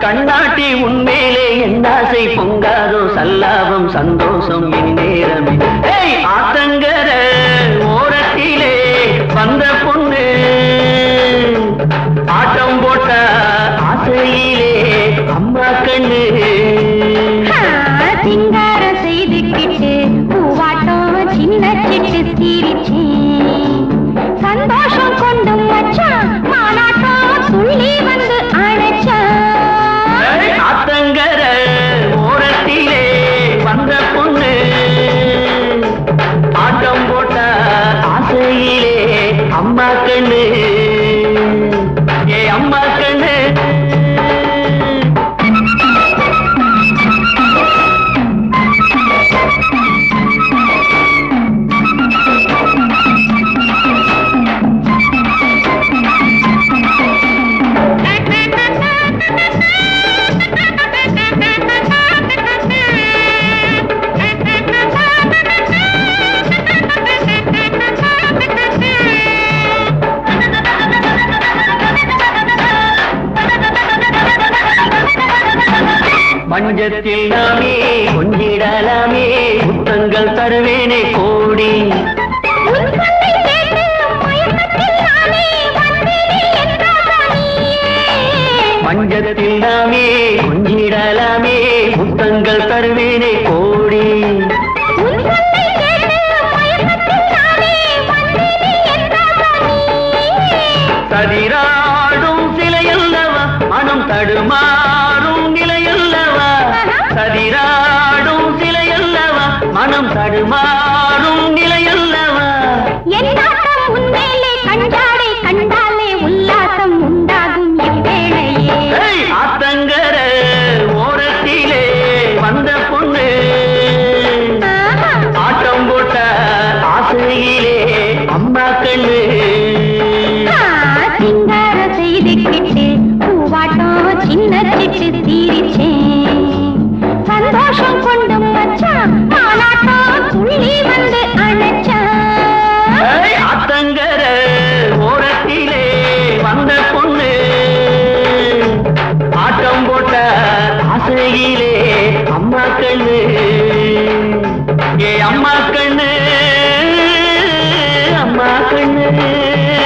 கண்ணாட்டி உன்மேலே என்னாசை பொங்காதோ சல்லாபம் சந்தோஷம் இந்நேரமே ஏய் ஆத்தங்கர ஓரத்திலே வந்த பொண்ணு ஆட்டம் போட்ட ஆசையிலே அம்மா கண்ணு சிங்கார செய்துக்கிட்டு பூவாட்டம் சின்ன சிட்டு சிரிச்சேன் சந்தோஷம் கொண்டு மச்சான் மானாட்டம் துள்ளி வந்து அழைச்சான் ஏய், ஆத்தங்கர ஓரத்திலே வந்த பொண்ணு ஆட்டம் போட்ட ஆசையிலே அம்மா கண்ணு ஏ அம்மா கண்ணு மஞ்சத்தில் நாமே கொஞ்சிடலாமே புத்தங்கள் தருவேனே கோடி உன் சொல்லை கேட்டு மயக்கத்தில் நானே வந்தேனே என்றாரா நீயே? மஞ்சத்தில் நாமே கொஞ்சிடலாமே புத்தங்கள் தருவேனே கோடி உன் சொல்லை கேட்டு மயக்கத்தில் நானே வந்தேனே என்றாரா நீயே? சதிராடும் சிலையல்லவா மனம் தடுமாறும் நிலையல்லவா சதிராடும் சிலையல்லவா மனம் தடுமாறும் நிலையல்லவா என் நாட்டம் உன்மேலே கண்டாடை கண்டாலே உல்லாசம் உண்டாகும் இவ்வேளையே ஏய், ஆத்தங்கர ஓரத்திலே வந்த பொண்ணு ஆஹா. ஆட்டம் போட்ட ஆசையிலே அம்மா கண்ணு ஆ, சிங்கார செய்துக்கிட்டு பூவாட்டம் சின்ன சிட்டு தீரிச்சேன் சந்தோஷம் கொண்டு மச்சான் மானாட்டம் துள்ளி வந்து அணைச்சான் ஏய், ஆத்தங்கர ஓரத்திலே வந்த பொண்ணு ஆட்டம் போட்ட ஆசையிலே அம்மா கண்ணு ஏ அம்மா கண்ணு அம்மா கண்ணு